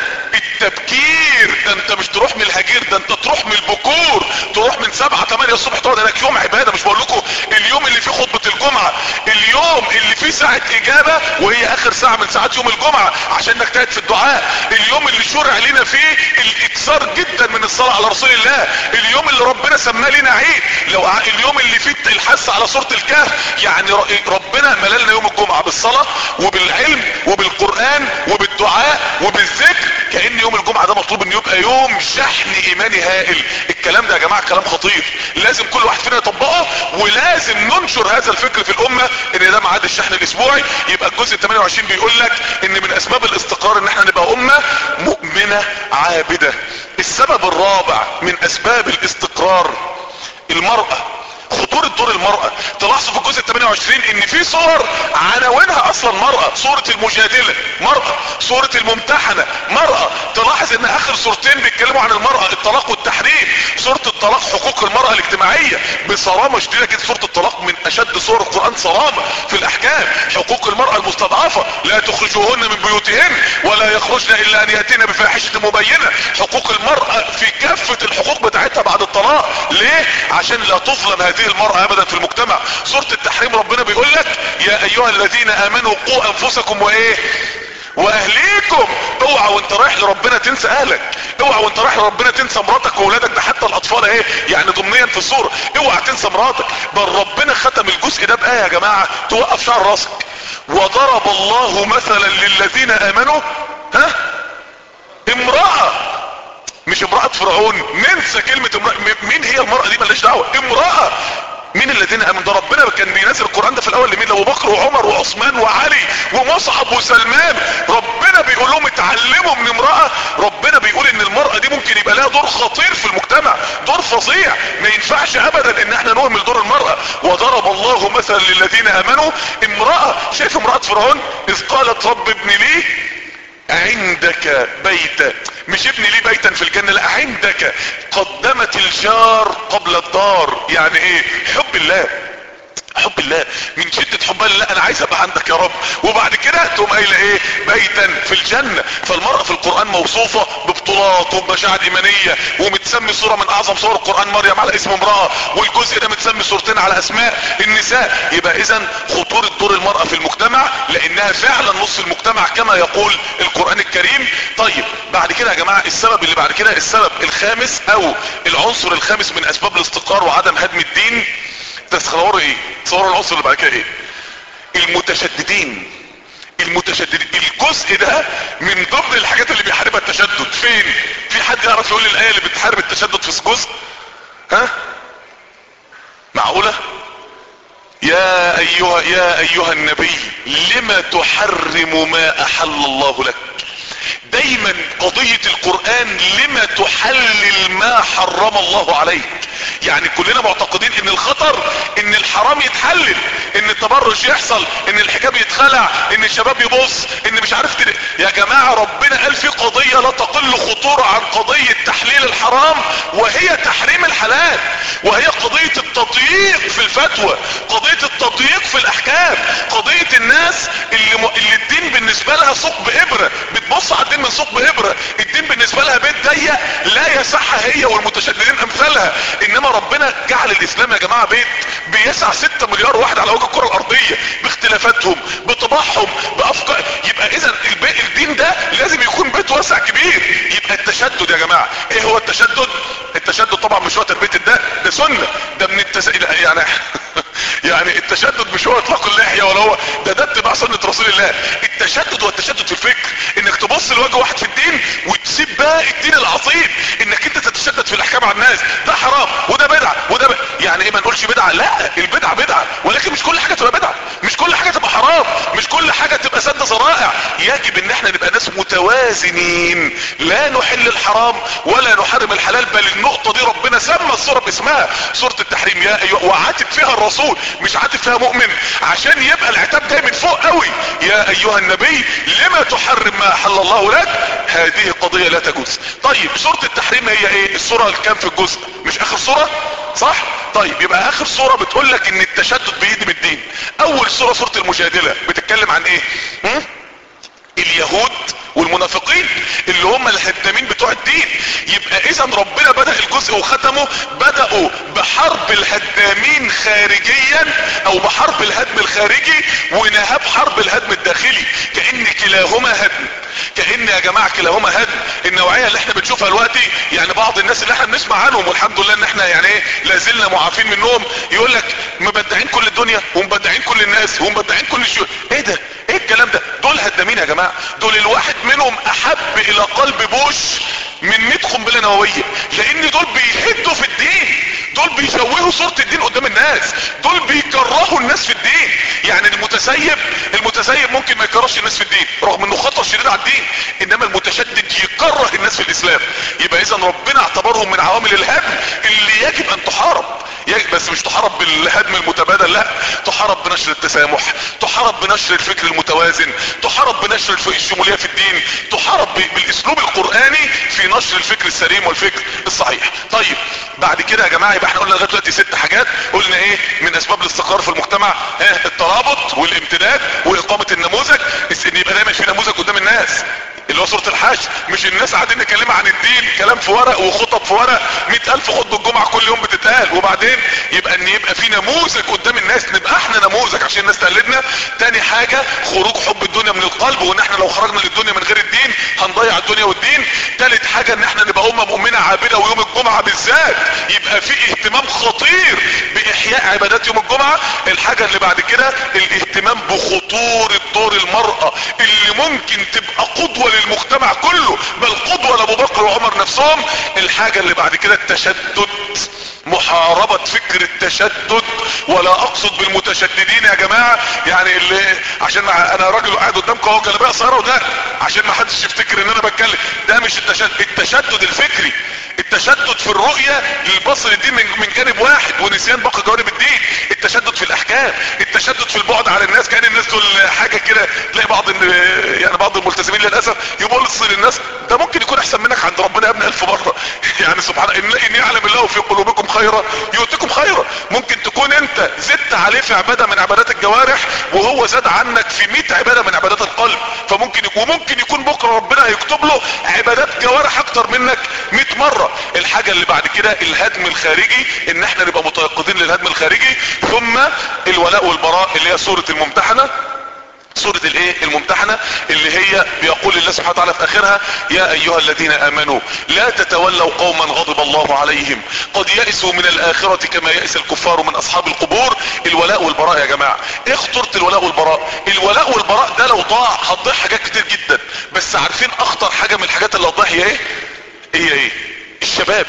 التبكير ده انت مش تروح من الهجير ده انت تروح من البكور تروح من سبعة تمانية الصبح تقعد هناك يوم عبادة مش بقول لكم اليوم اللي فيه خطبة الجمعة اليوم اللي فيه ساعة اجابة وهي اخر ساعة من ساعات يوم الجمعة عشان نجتهد في الدعاء اليوم اللي شرع لنا فيه الاكثار جدا من الصلاة على رسول الله اليوم اللي ربنا سماه لنا عيد لو اليوم اللي فيه الحث على سورة الكهف يعني ربنا مللنا يوم الجمعة بالصلاة وبالعلم وبالقرآن وبالدعاء وبالذكر كأن يوم الجمعة ده مطلوب ان يبقى يوم شحن ايماني هائل الكلام ده يا جماعة كلام خطير لازم كل واحد فينا يطبقه ولازم ننشر هذا الفكر في الامة ان ده ميعاد الشحن الاسبوعي يبقى الجزء 28 بيقول لك ان من اسباب الاستقرار ان احنا نبقى امة مؤمنة عابدة السبب الرابع من اسباب الاستقرار المرأة خطورة دور المرأة تلاحظوا في الجزء 28 ان في صور عناوينها اصلا مرأة صورة المجادلة مرأة صورة الممتحنة مرأة تلاحظ ان اخر صورتين بيتكلموا عن المرأة الطلاق والتحريم صورة الطلاق حقوق المرأة الاجتماعية بصرامة شديدة جدا صورة الطلاق من اشد صور القرآن صرامة في الاحكام حقوق المرأة المستضعفة لا تخرجوهن من بيوتهن ولا يخرجن الا ان ياتين بفاحشة مبينة حقوق المرأة في كافة الحقوق بتاعتها بعد الطلاق ليه عشان لا تظلم هذه المرأة ابدا في المجتمع سورة التحريم ربنا بيقول لك يا ايها الذين امنوا قوا انفسكم وايه واهليكم اوعى وانت رايح لربنا تنسى اهلك اوعى وانت رايح لربنا تنسى مراتك واولادك ده حتى الاطفال اهي يعني ضمنيا في الصورة اوعى تنسى مراتك بل ربنا ختم الجزء ده بايه يا جماعة توقف شعر راسك وضرب الله مثلا للذين امنوا ها امرأة مش امرأة فرعون ننسى كلمة امرأة مين هي المرأة دي مالهاش دعوة امرأة مين الذين امنوا ده ربنا كان بينزل القرآن ده في الاول لمين ابو بكر وعمر وعثمان وعلي ومصعب وسلمان ربنا بيقول لهم اتعلموا من امرأة ربنا بيقول ان المرأة دي ممكن يبقى لها دور خطير في المجتمع دور فظيع ما ينفعش ابدا ان احنا نهمل دور المرأة وضرب الله مثلا للذين امنوا امرأة شايف امرأة فرعون اذ قالت رب ابن لي عندك بيتا مش ابني ليه بيتا في الجنة لا عندك قدمت الجار قبل الدار يعني ايه حب الله حب الله من شدة حبها لا انا عايز ابقى عندك يا رب وبعد كده تقوم قايله ايه بيتا في الجنة فالمرأة في القرآن موصوفة ببطولات وبمشاعر ايمانية ومتسمي صورة من اعظم صور القرآن مريم على اسم امرأة والجزء ده متسمي صورتين على اسماء النساء يبقى اذا خطورة دور المرأة في المجتمع لانها فعلا نص المجتمع كما يقول القرآن الكريم طيب بعد كده يا جماعة السبب اللي بعد كده السبب الخامس او العنصر الخامس من اسباب الاستقرار وعدم هدم الدين تصوروا ايه تصوروا العنصر اللي بعد كده ايه المتشددين المتشددين الجزء ده من ضمن الحاجات اللي بيحاربها التشدد فين في حد يعرف يقول لي الايه اللي بتحارب التشدد في جزء ها معقولة يا ايها يا ايها النبي لما تحرم ما احل الله لك دايما قضية القرآن لما تحلل ما حرم الله عليك يعني كلنا معتقدين ان الخطر ان الحرام يتحلل ان التبرج يحصل ان الحجاب يتخلع ان الشباب يبص ان مش عارف كده يا جماعة ربنا قال في قضية لا تقل خطورة عن قضية تحليل الحرام وهي تحريم الحلال وهي قضية التضييق في الفتوى قضية التضييق في الاحكام قضية الناس اللي, م... اللي الدين بالنسبة لها ثقب ابرة بتبص على الدين من ثقب ابرة الدين بالنسبة لها بيت ضيق لا يسعها هي والمتشددين امثالها انما ربنا جعل الاسلام يا جماعة بيت بيسع 6 مليار واحد على وجه الكرة الارضية باختلافاتهم بطباعهم بافكار يبقى اذا الدين ده لازم يكون بيت واسع كبير يبقى التشدد يا جماعة ايه هو التشدد التشدد طبعا مش هو تربية الداء ده سنة ده من التس... يعني يعني التشدد مش هو اطلاق اللحيه ولا هو ده ده اتباع سنه رسول الله التشدد هو التشدد في الفكر انك تبص لوجه واحد في الدين وتسيب باقي الدين العظيم انك انت تتشدد في الاحكام على الناس ده حرام وده بدعه وده ب... يعني ايه ما نقولش بدعه لا البدعه بدعه ولكن مش كل حاجه تبقى بدعه مش كل حاجه تبقى حرام مش كل حاجه تبقى سد ذرائع يجب ان احنا نبقى ناس متوازنين لا نحل الحرام ولا نحرم الحلال بل النقطه دي ربنا سمى السوره باسمها سوره التحريم يا ايها وعاتب فيها الرسول مش عاتب فيها مؤمن عشان يبقى العتاب جاي من فوق قوي يا ايها النبي لما تحرم ما احل الله لك هذه قضيه لا تجوز طيب سوره التحريم هي ايه السوره الكام في الجزء مش اخر سوره صح طيب يبقى اخر سوره بتقول لك ان التشدد بيهدم الدين اول سوره سوره المجادله بتتكلم عن ايه هم؟ اليهود والمنافقين اللي هم الهدامين بتوع الدين يبقى اذا ربنا بدأ الجزء وختمه بدأوا بحرب الهدامين خارجيا او بحرب الهدم الخارجي ونهى بحرب الهدم الداخلي كأن كلاهما هدم كأن يا جماعة كلاهما هدم النوعية اللي احنا بنشوفها دلوقتي يعني بعض الناس اللي احنا بنسمع عنهم والحمد لله ان احنا يعني ايه لازلنا معافين منهم يقول لك مبدعين كل الدنيا ومبدعين كل الناس ومبدعين كل الشيوخ ايه ده ايه الكلام ده دول هدامين يا جماعة دول الواحد منهم احب الى قلب بوش من 100 قنبله نوويه لان دول بيهدوا في الدين دول بيشوهوا صوره الدين قدام الناس دول بيكرهوا الناس في الدين يعني المتسيب المتسيب ممكن ما يكرهش الناس في الدين رغم انه خطر شديد على الدين انما المتشدد يكره الناس في الاسلام يبقى اذا ربنا اعتبرهم من عوامل الهدم اللي يجب ان تحارب بس مش تحارب بالهدم المتبادل لا تحارب بنشر التسامح تحارب بنشر الفكر المتوازن تحارب بنشر الشمولية في الدين تحارب بالاسلوب القرآني في نشر الفكر السليم والفكر الصحيح طيب بعد كده يا جماعة يبقى احنا قلنا لغاية دلوقتي ست حاجات قلنا ايه من اسباب الاستقرار في المجتمع اه الترابط والامتداد واقامة النموذج ان يبقى دايما في نموذج قدام الناس اللي هو سورة الحشر مش الناس قاعدين نكلمها عن الدين كلام في ورق وخطب في ورق مئة الف خطبة الجمعة كل يوم بتتقال وبعدين يبقى ان يبقى في نموذج قدام الناس نبقى احنا نموذج عشان الناس تقلدنا تاني حاجة خروج حب الدنيا من القلب وان احنا لو خرجنا للدنيا من غير الدين هنضيع الدنيا والدين تالت حاجة ان احنا نبقى امة مؤمنة عابدة ويوم الجمعة بالذات يبقى في اهتمام خطير باحياء عبادات يوم الجمعة الحاجة اللي بعد كده الاهتمام بخطورة دور المرأة اللي ممكن تبقى قدوة للمجتمع كله بل قدوة لابو بكر وعمر نفسهم الحاجة اللي بعد كده التشدد محاربة فكر التشدد ولا اقصد بالمتشددين يا جماعة يعني اللي عشان ما انا راجل قاعد قدامكم اهو جلابيه قصيره وده عشان ما حدش يفتكر ان انا بتكلم ده مش التشدد التشدد الفكري التشدد في الرؤية للبصر الدين من, من جانب واحد ونسيان باقي جوانب الدين التشدد في الاحكام التشدد في البعد على الناس كان الناس دول حاجة كده تلاقي بعض يعني بعض الملتزمين للاسف يبص للناس ده ممكن يكون احسن منك عند ربنا يا ابن الف مرة يعني سبحان ان, إن يعلم الله في قلوبكم خيرا يؤتكم خيرا ممكن تكون انت زدت عليه في عبادة من عبادات الجوارح وهو زاد عنك في 100 عبادة من عبادات القلب فممكن يكون وممكن يكون بكرة ربنا هيكتب له عبادات جوارح اكتر منك 100 مرة الحاجة اللي بعد كده الهدم الخارجي ان احنا نبقى متيقظين للهدم الخارجي ثم الولاء والبراء اللي هي سورة الممتحنة سورة الايه الممتحنة اللي هي بيقول الله سبحانه وتعالى في اخرها يا ايها الذين امنوا لا تتولوا قوما غضب الله عليهم قد يئسوا من الاخرة كما يئس الكفار من اصحاب القبور الولاء والبراء يا جماعة ايه خطورة الولاء والبراء الولاء والبراء ده لو ضاع هتضيع حاجات كتير جدا بس عارفين اخطر حاجة من الحاجات اللي هتضيع هي ايه هي ايه الشباب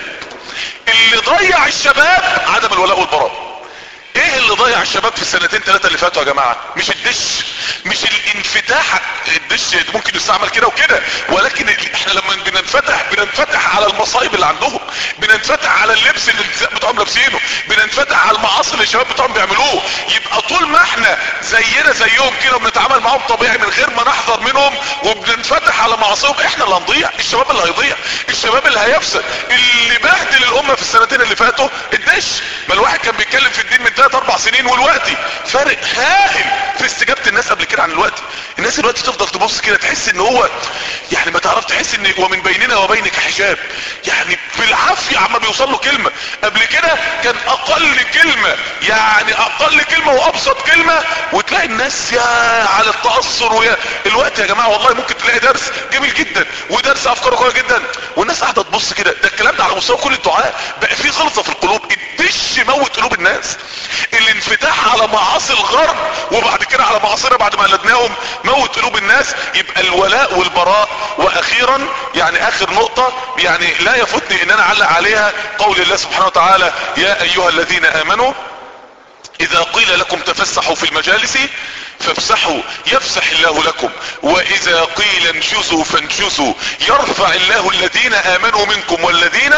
اللي ضيع الشباب عدم الولاء والبراء ايه اللي ضيع الشباب في السنتين ثلاثة اللي فاتوا يا جماعة مش الدش مش الانفتاح الدش ممكن يستعمل كده وكده ولكن احنا لما بننفتح بننفتح على المصايب اللي عندهم بننفتح على اللبس اللي النساء بتوعهم لابسينه بننفتح على المعاصي اللي الشباب بتوعهم بيعملوه يبقى طول ما احنا زينا زيهم كده وبنتعامل معاهم طبيعي من غير ما نحذر منهم وبننفتح على معاصيهم احنا اللي هنضيع الشباب اللي هيضيع الشباب اللي هيفسد اللي بهدل الامة في السنتين اللي فاتوا الدش ما الواحد كان بيتكلم في الدين من ثلاث اربع سنين والوقتي فارق هائل في استجابة الناس قبل كده عن الوقت الناس دلوقتي تفضل تبص كده تحس ان هو يعني ما تعرف تحس ان ومن بيننا وبينك حجاب يعني بالعافية عما بيوصل له كلمة قبل كده كان اقل كلمة يعني اقل كلمة وابسط كلمة وتلاقي الناس يا على التأثر ويا الوقت يا جماعة والله ممكن تلاقي درس جميل جدا ودرس افكاره قوية جدا والناس قاعدة تبص كده ده الكلام ده على مستوى كل الدعاء بقى في غلطة في القلوب الدش موت قلوب الناس الانفتاح على على معاصي الغرب وبعد كده على معاصينا بعد ما قلدناهم موت قلوب الناس يبقى الولاء والبراء واخيرا يعني اخر نقطة يعني لا يفوتني ان انا اعلق عليها قول الله سبحانه وتعالى يا ايها الذين امنوا اذا قيل لكم تفسحوا في المجالس فافسحوا يفسح الله لكم واذا قيل انشزوا فانشزوا يرفع الله الذين امنوا منكم والذين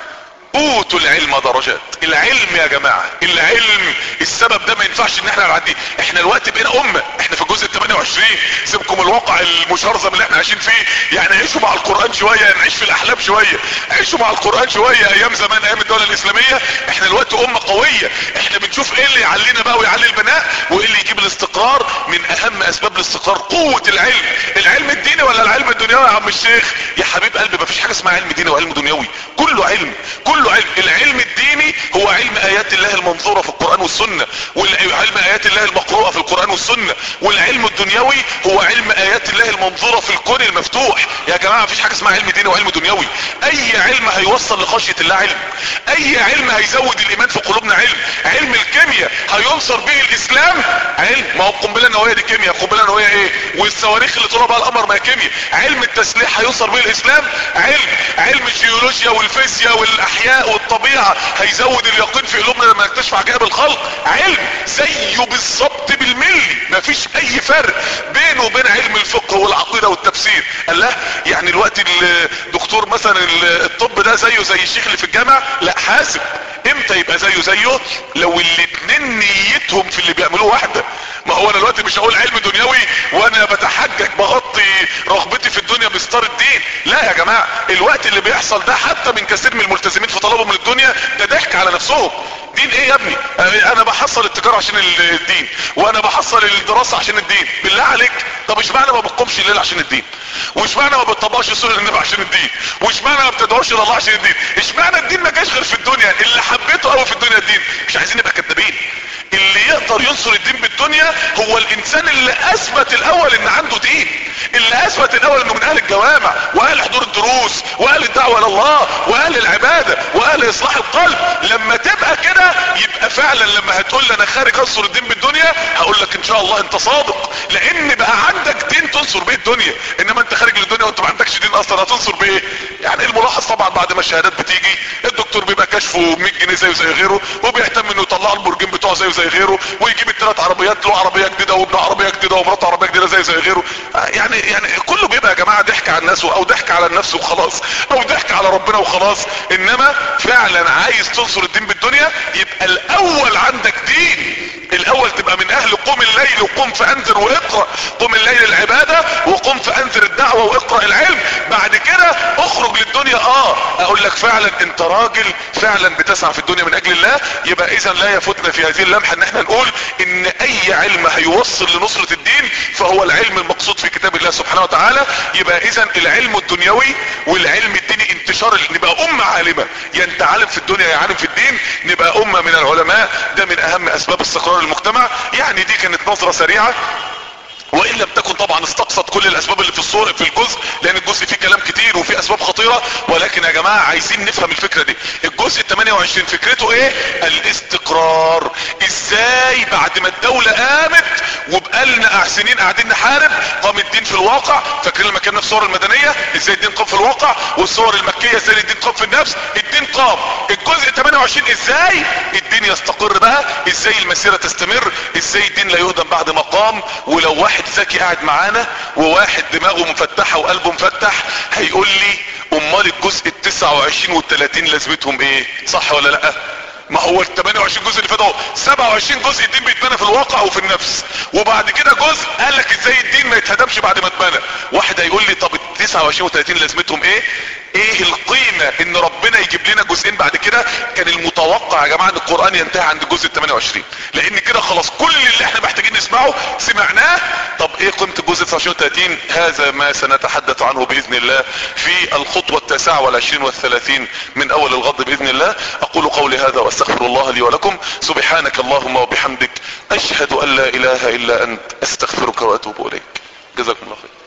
اوتوا العلم درجات العلم يا جماعة العلم السبب ده ما ينفعش ان احنا نعديه احنا الوقت بقينا امة احنا في الجزء 28 سيبكم الواقع المشرزم اللي احنا عايشين فيه يعني عيشوا مع القرآن شوية نعيش في الاحلام شوية عيشوا مع القرآن شوية ايام زمان ايام الدولة الاسلامية احنا الوقت امة قوية احنا بنشوف ايه اللي يعلينا بقى ويعلي البناء وايه اللي يجيب الاستقرار من اهم اسباب الاستقرار قوة العلم العلم الديني ولا العلم الدنيوي يا عم الشيخ يا حبيب قلبي مفيش حاجة اسمها علم ديني وعلم دنيوي كله علم كله علم العلم الديني هو علم ايات الله المنظورة في القرآن والسنة وعلم ايات الله المقروءة في القرآن والسنة والعلم الدنيوي هو علم ايات الله المنظورة في الكون المفتوح يا جماعة مفيش حاجة اسمها علم ديني وعلم دنيوي اي علم هيوصل لخشية الله علم اي علم هيزود الايمان في قلوبنا علم علم الكيمياء هينصر به الاسلام علم ما هو القنبله النوويه دي كيمياء القنبله النوويه ايه والصواريخ اللي طلع بها القمر ما هي كيمياء علم التسليح هينصر به الاسلام علم علم الجيولوجيا والفيزياء والاحياء والطبيعه هيزود اليقين في قلوبنا لما نكتشف عجائب الخلق علم زيه بالظبط بالملي مفيش اي فرق بينه وبين علم الفقه والعقيده والتفسير قال لا يعني الوقت الدكتور مثلا الطب ده زيه زي الشيخ اللي في الجامع لا حاسب امتى يبقى زيه زيه لو الاتنين نيتهم في اللي بيعملوه واحدة ما هو انا دلوقتي مش هقول علم دنيوي وانا بتحجج بغطي رغبتي في الدنيا بستار الدين لا يا جماعة الوقت اللي بيحصل ده حتى من كثير من الملتزمين في طلبهم من الدنيا ده ضحك على نفسهم دين ايه يا ابني انا بحصل التجارة عشان الدين وانا بحصل الدراسة عشان الدين بالله عليك طب ايش معنى ما بتقومش الليل عشان الدين وايش معنى ما بتطبقش سنة النبي عشان الدين وايش معنى ما بتدعوش الى الله عشان الدين ايش معنى الدين ما جاش غير في الدنيا اللي حبيته قوي في الدنيا الدين مش عايزين نبقى كدابين اللي يقدر ينصر الدين بالدنيا هو الانسان اللي اثبت الاول ان عنده دين اللي اثبت الاول انه من اهل الجوامع واهل حضور الدروس واهل الدعوة الى الله واهل العبادة واهل اصلاح القلب لما تبقى كده يبقى فعلا لما هتقول لي انا خارج انصر الدين بالدنيا هقول لك ان شاء الله انت صادق لان بقى عندك دين تنصر به الدنيا انما انت خارج للدنيا وانت ما عندكش دين اصلا هتنصر بايه يعني الملاحظ طبعا بعد ما الشهادات بتيجي الدكتور بيبقى كشفه 100 جنيه زيه زي غيره وبيهتم انه يطلع البرجين بتوعه زيه زي غيره ويجيب الثلاث عربيات له عربيه جديده وابن عربيه جديده ومراته عربيه جديده زي زي غيره يعني يعني كله بيبقى يا جماعه ضحك على الناس او ضحك على النفس وخلاص او ضحك على ربنا وخلاص انما فعلا عايز تنصر الدين بالدنيا يبقى الاول عندك دين الاول تبقى من اهل قوم الليل وقم فانذر واقرأ قم الليل العبادة وقم فانذر الدعوة واقرأ العلم بعد كده اخرج للدنيا اه اقول لك فعلا انت راجل فعلا بتسعى في الدنيا من اجل الله يبقى اذا لا يفوتنا في هذه اللمحة ان احنا نقول ان اي علم هيوصل لنصرة الدين فهو العلم المقصود في كتاب الله سبحانه وتعالى يبقى اذا العلم الدنيوي والعلم الديني انتشار نبقى امة عالمة يا انت عالم في الدنيا يا عالم في الدين نبقى امة من العلماء ده من اهم اسباب استقرار المجتمع يعني دي كانت نظرة سريعة وان لم تكن طبعا استقصت كل الاسباب اللي في الصورة في الجزء لان الجزء فيه كلام كتير وفيه اسباب خطيرة ولكن يا جماعة عايزين نفهم الفكرة دي الجزء 28 فكرته ايه الاستقرار ازاي بعد ما الدولة قامت وبقالنا سنين قاعدين نحارب قام الدين في الواقع فاكرين لما كنا في الصور المدنية ازاي الدين قام في الواقع والصور المكية ازاي الدين قام في النفس الدين قام الجزء 28 ازاي الدين يستقر بقى ازاي المسيرة تستمر ازاي الدين لا يهدم بعد ما قام ولو واحد ذكي قاعد معانا وواحد دماغه مفتحة وقلبه مفتح هيقول لي امال الجزء ال 29 وال 30 لازمتهم ايه صح ولا لا ما هو ال 28 جزء اللي فاتوا 27 جزء الدين بيتبنى في الواقع وفي النفس وبعد كده جزء قال لك ازاي الدين ما يتهدمش بعد ما اتبنى واحد هيقول لي طب ال 29 و 30 لازمتهم ايه ايه القيمة ان ربنا يجيب لنا جزئين بعد كده كان المتوقع يا جماعة ان القرآن ينتهي عند الجزء ال 28 لان كده خلاص كل اللي احنا محتاجين نسمعه سمعناه طب ايه قيمة الجزء 29 و 30 هذا ما سنتحدث عنه باذن الله في الخطوة التاسعة والعشرين والثلاثين من اول الغض باذن الله اقول قولي هذا واستغفر الله لي ولكم سبحانك اللهم وبحمدك اشهد ان لا اله الا انت استغفرك واتوب اليك جزاكم الله خير